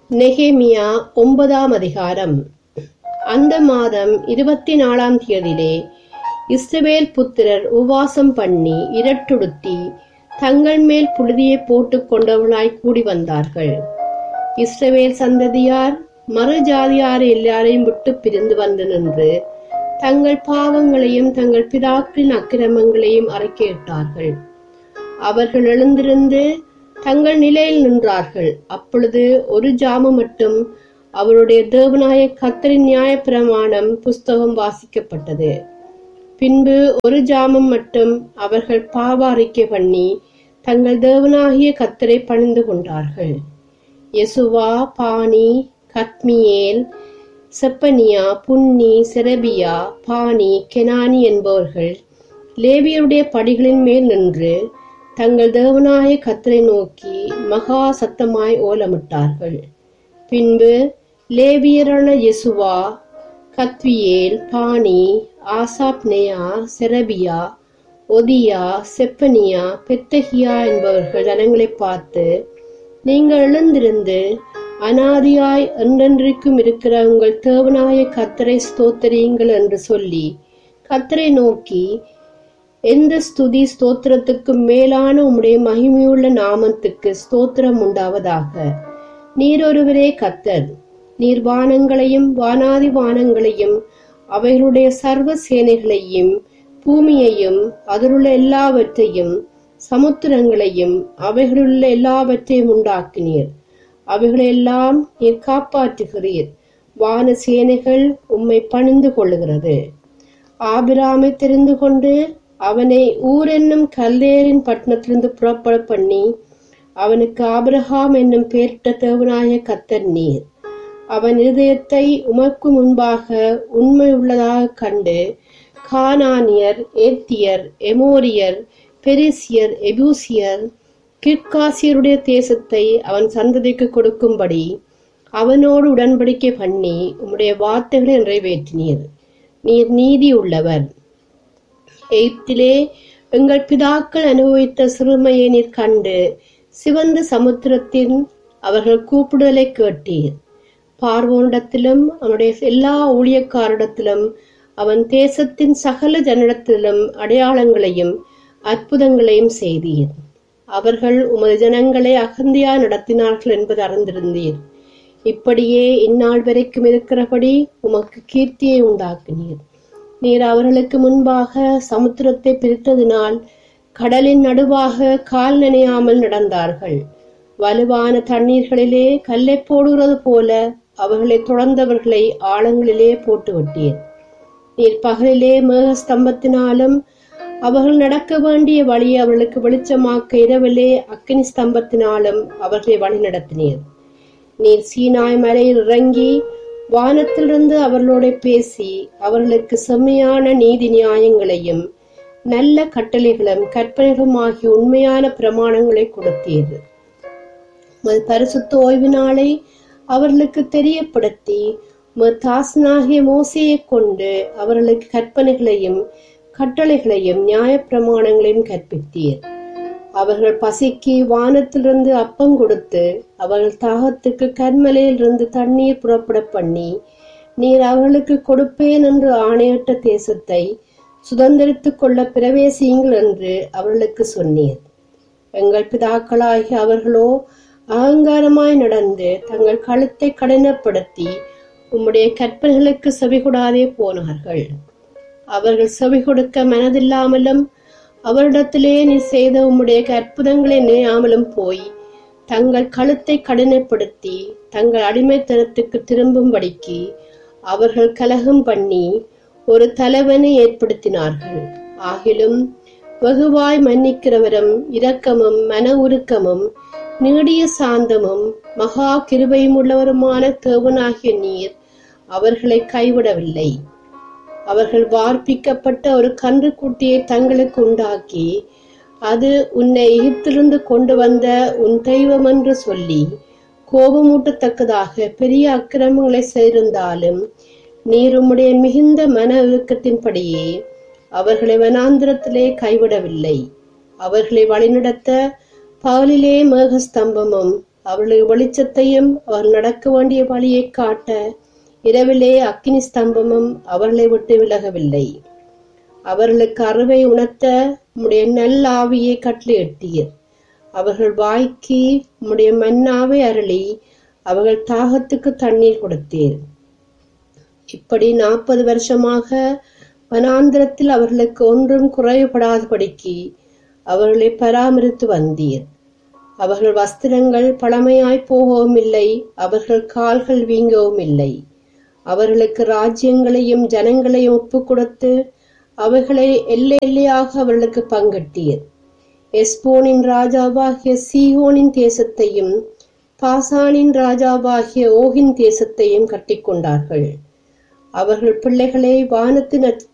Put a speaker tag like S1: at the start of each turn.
S1: நெகேமியா ஒன்பதாம் அதிகாரம் அந்த மாதம் இருபத்தி நாலாம் தேதியிலே இஸ்ரவேல் புத்திரர் உபவாசம் பண்ணி இரட்டுடுத்தி தங்கள் மேல் புழுதியை போட்டுக் கொண்டவர்களாய் கூடி வந்தார்கள் இஸ்ரவேல் சந்ததியார் மறு ஜாதியார் எல்லாரையும் விட்டு பிரிந்து வந்து நின்று தங்கள் பாவங்களையும் தங்கள் பிதாக்களின் அக்கிரமங்களையும் அறிக்கையிட்டார்கள் அவர்கள் எழுந்திருந்து தங்கள் நிலையில் நின்றார்கள் அப்பொழுது ஒரு ஜாமம் மட்டும் அவருடைய தேவனாய கத்தரின் நியாயப்பிரமாணம் புஸ்தகம் வாசிக்கப்பட்டது பின்பு ஒரு ஜாமம் மட்டும் அவர்கள் பாவ அறிக்கை பண்ணி தங்கள் தேவனாகிய கத்தரை பணிந்து கொண்டார்கள் யெசுவா பானி கத்மியேல் செப்பனியா புன்னி செரபியா பானி கெனானி என்பவர்கள் லேவியருடைய படிகளின் மேல் நின்று தங்கள் தேவனாய கத்தரை நோக்கி மகா சத்தமாய் ஓலமிட்டார்கள் பின்பு லேவியரான யெசுவா கத்வியேல் பானி ஆசாப்னேயா செரபியா ஒதியா செப்பனியா பெத்தகியா என்பவர்கள் ஜனங்களை பார்த்து நீங்கள் எழுந்திருந்து அனாதியாய் என்றென்றைக்கும் இருக்கிற உங்கள் தேவனாய கத்தரை ஸ்தோத்தரியுங்கள் என்று சொல்லி கத்தரை நோக்கி எந்த ஸ்துதி ஸ்தோத்திரத்துக்கும் மேலான உம்முடைய மகிமையுள்ள நாமத்துக்கு ஸ்தோத்திரம் உண்டாவதாக நீர் ஒருவரே கத்தர் நீர் வானங்களையும் வானாதி வானங்களையும் அவைகளுடைய சர்வ சேனைகளையும் பூமியையும் அதிலுள்ள எல்லாவற்றையும் சமுத்திரங்களையும் அவைகளுள்ள எல்லாவற்றையும் உண்டாக்கினீர் அவைகளெல்லாம் நீர் காப்பாற்றுகிறீர் வான சேனைகள் உம்மை பணிந்து கொள்ளுகிறது ஆபிராமை தெரிந்து கொண்டு அவனை ஊர் என்னும் கல்லேரின் பட்டணத்திலிருந்து புறப்பட பண்ணி அவனுக்கு ஆபிரகாம் என்னும் பேரிட்ட தேவனாய கத்தர் நீர் அவன் இருதயத்தை உமக்கு முன்பாக உண்மை உள்ளதாக கண்டு கானானியர் ஏத்தியர் எமோரியர் பெரிசியர் எபூசியர் கிர்காசியருடைய தேசத்தை அவன் சந்ததிக்கு கொடுக்கும்படி அவனோடு உடன்படிக்கை பண்ணி உம்முடைய வார்த்தைகளை நிறைவேற்றினீர் நீர் நீதி உள்ளவர் எய்த்திலே எங்கள் பிதாக்கள் அனுபவித்த சிறுமையை நீர் கண்டு சிவந்த சமுத்திரத்தின் அவர்கள் கூப்பிடுதலை கேட்டீர் பார்வோனிடத்திலும் அவனுடைய எல்லா ஊழியக்காரிடத்திலும் அவன் தேசத்தின் சகல ஜனிடத்திலும் அடையாளங்களையும் அற்புதங்களையும் செய்தீர் அவர்கள் உமது ஜனங்களை அகந்தியா நடத்தினார்கள் என்பது அறிந்திருந்தீர் இப்படியே இந்நாள் வரைக்கும் இருக்கிறபடி உமக்கு கீர்த்தியை உண்டாக்கினீர் நீர் அவர்களுக்கு முன்பாக சமுத்திரத்தை பிரித்ததினால் கடலின் நடுவாக கால் நனையாமல் நடந்தார்கள் வலுவான தண்ணீர்களிலே கல்லை போடுகிறது போல அவர்களை தொடர்ந்தவர்களை ஆழங்களிலே போட்டு விட்டீர் நீர் பகலிலே மேக ஸ்தம்பத்தினாலும் அவர்கள் நடக்க வேண்டிய வழியை அவர்களுக்கு வெளிச்சமாக்க இரவிலே அக்கினி ஸ்தம்பத்தினாலும் அவர்களை வழி நடத்தினீர் நீர் சீனாய் மலையில் இறங்கி வானத்திலிருந்து அவர்களோட பேசி அவர்களுக்கு செம்மையான நீதி நியாயங்களையும் நல்ல கட்டளைகளும் கற்பனைகளும் ஆகிய உண்மையான பிரமாணங்களை கொடுத்தீர் உமது பரிசுத்த ஓய்வு நாளை அவர்களுக்கு தெரியப்படுத்தி உமது தாசனாகிய மோசையை கொண்டு அவர்களுக்கு கற்பனைகளையும் கட்டளைகளையும் நியாய பிரமாணங்களையும் கற்பித்தீர் அவர்கள் பசிக்கு வானத்திலிருந்து அப்பம் கொடுத்து அவர்கள் தாகத்துக்கு கண்மலையிலிருந்து தண்ணீர் புறப்பட பண்ணி நீர் அவர்களுக்கு கொடுப்பேன் என்று ஆணையிட்ட தேசத்தை சுதந்திரித்துக் கொள்ள பிரவேசியுங்கள் என்று அவர்களுக்கு சொன்னீர் எங்கள் பிதாக்களாகிய அவர்களோ அகங்காரமாய் நடந்து தங்கள் கழுத்தை கடினப்படுத்தி உம்முடைய கற்பனைகளுக்கு செவிகொடாதே போனார்கள் அவர்கள் செவி கொடுக்க மனதில்லாமலும் அவரிடத்திலே நீ செய்த உம்முடைய அற்புதங்களை நினையாமலும் போய் தங்கள் கழுத்தை கடினப்படுத்தி தங்கள் அடிமைத்தனத்துக்கு திரும்பும்படிக்கு அவர்கள் கலகம் பண்ணி ஒரு தலைவனை ஏற்படுத்தினார்கள் ஆகிலும் வெகுவாய் மன்னிக்கிறவரும் இரக்கமும் மன உருக்கமும் நீடிய சாந்தமும் மகா கிருபையும் உள்ளவருமான தேவனாகிய நீர் அவர்களை கைவிடவில்லை அவர்கள் வார்ப்பிக்கப்பட்ட ஒரு கன்றுக்குட்டியை தங்களுக்கு உண்டாக்கி அது உன்னை எகிப்திலிருந்து கொண்டு வந்த உன் தெய்வம் என்று சொல்லி கோபமூட்டத்தக்கதாக பெரிய அக்கிரமங்களை செய்திருந்தாலும் நீர் உம்முடைய மிகுந்த மன இறுக்கத்தின்படியே அவர்களை வனாந்திரத்திலே கைவிடவில்லை அவர்களை வழிநடத்த பகலிலே மேகஸ்தம்பமும் அவர்களுக்கு வெளிச்சத்தையும் அவர் நடக்க வேண்டிய வழியை காட்ட இரவிலே அக்கினி ஸ்தம்பமும் அவர்களை விட்டு விலகவில்லை அவர்களுக்கு அறுவை உணர்த்த உம்முடைய நல்ல ஆவியை கட்டளையிட்டீர் அவர்கள் வாய்க்கு உம்முடைய மன்னாவை அருளி அவர்கள் தாகத்துக்கு தண்ணீர் கொடுத்தீர் இப்படி நாற்பது வருஷமாக வனாந்திரத்தில் அவர்களுக்கு ஒன்றும் குறைவுபடாதபடிக்கு அவர்களை பராமரித்து வந்தீர் அவர்கள் வஸ்திரங்கள் பழமையாய் போகவும் இல்லை அவர்கள் கால்கள் வீங்கவும் இல்லை அவர்களுக்கு ராஜ்யங்களையும் ஜனங்களையும் ஒப்புக் கொடுத்து அவைகளை எல்லை எல்லையாக அவர்களுக்கு பங்கிட்டீர் எஸ்போனின் ராஜாவாகிய சீகோனின் தேசத்தையும் பாசானின் ராஜாவாகிய ஓகின் தேசத்தையும் கட்டிக்கொண்டார்கள் அவர்கள் பிள்ளைகளை வானத்து நட்ச